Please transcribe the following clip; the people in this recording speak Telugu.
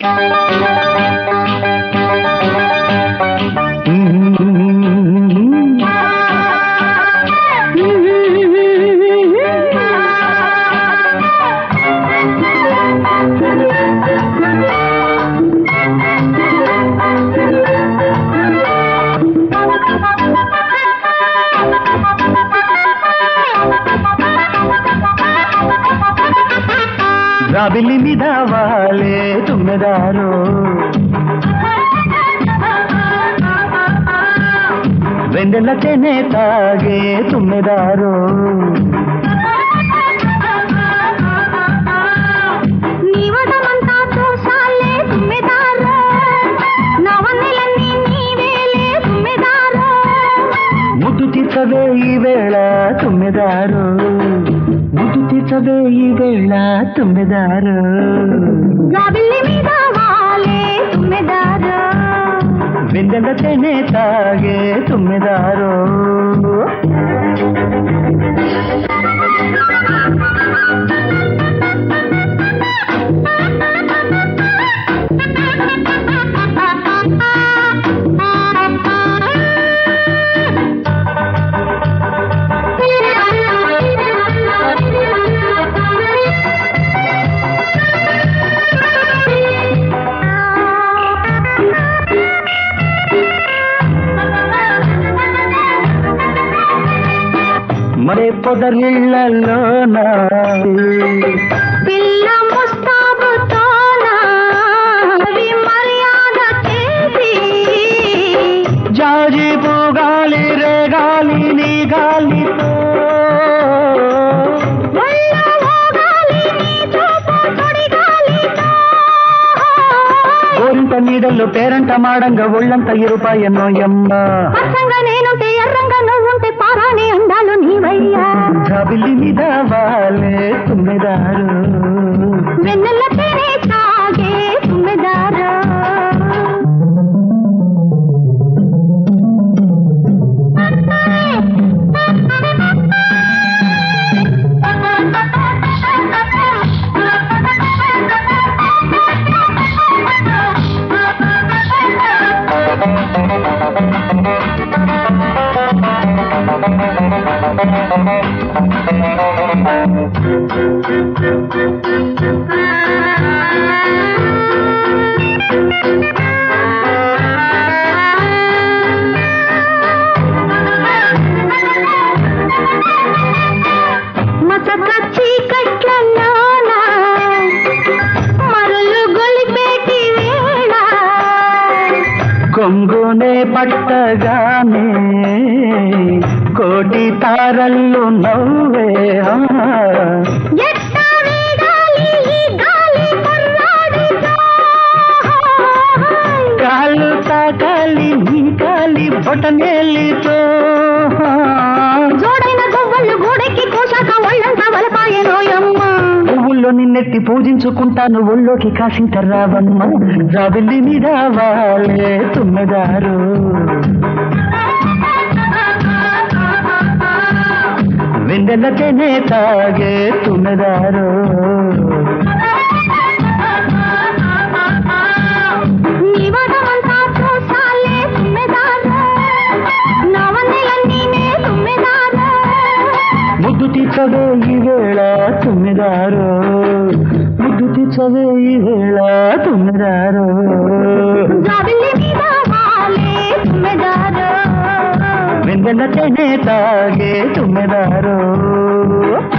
రాబిలి మీద వాలే తుమ్మెదారు వెందెల తెనే తాగే తుమ్మెదారు నీవదమంతా చూసాలే తుమ్మెదారు నవన్నెలన్నీ నీవేలే తుమ్మెదారు ముద్దు తీర్చవే ఈ వేళ తుమ్మెదారు ముద్దు తీర్చవే ఈ వేళ తుమ్మెదారు జాబిల్లి మీద వాలే తుమ్మెదారు వెందెల తెనే తాగే తుమ్మెదారు మరే పొదరిళ్ళలోన పిల్ల ముస్తాబుతోనా అవి మర్యాద చేసి జాజి పోగాలి రేగాలి నీ గాలితో ఒళ్ళో ఊగాలి నీ చూపు తొడిగాలితో. గోరింట నీడల్లో పేరంట మాడంగా ఒళ్ళంత ఇరుపాయన్నో యమ్మ పచ్చంగా నేనుంటే ఎర్రంగా నువ్వుంటే పారాని అందాలు నీవయ్యా జాబిల్లి మీద వాలే తుమ్మెదారు వెన్నెల తేనె తాగే తుమ్మెదారు మసక చీకట్లలోన మరులు గొలిపేటి వేళ కొంగునే పట్టగానే కోటి తారల్లు నవ్వే ఆ. ఎట్ట వేగాలి ఈ గాలి కుర్రాడితో. కాలు తాకాలి నీ కాలి బొటనేలితో జోడైన గువ్వలు గూడెక్కి కోశాక ఒళ్ళంతా వలపాయనోయమ్మ పువ్వుల్లో నిన్నెత్తి పూజించుకుంటాను ఒళ్ళోకి కాసింత రావమ్మ రాబిల్లి మీద వాలే తుమ్మెదారు వెందెల తెనే తాగే తుమ్మెదారు నీ వదమంతా చూసాలే తుమ్మెదారు నవన్నెలన్నీ నే తుమ్మెదారు ముద్దు తీర్చవే ఈ వేళ తుమ్మెదారు ముద్దు తీర్చవే ఈ వేళ తుమ్మెదారు జాబిల్లి మీద వాలే తుమ్మెదారు వెందెల తెనే తాగే తుమ్మెదారు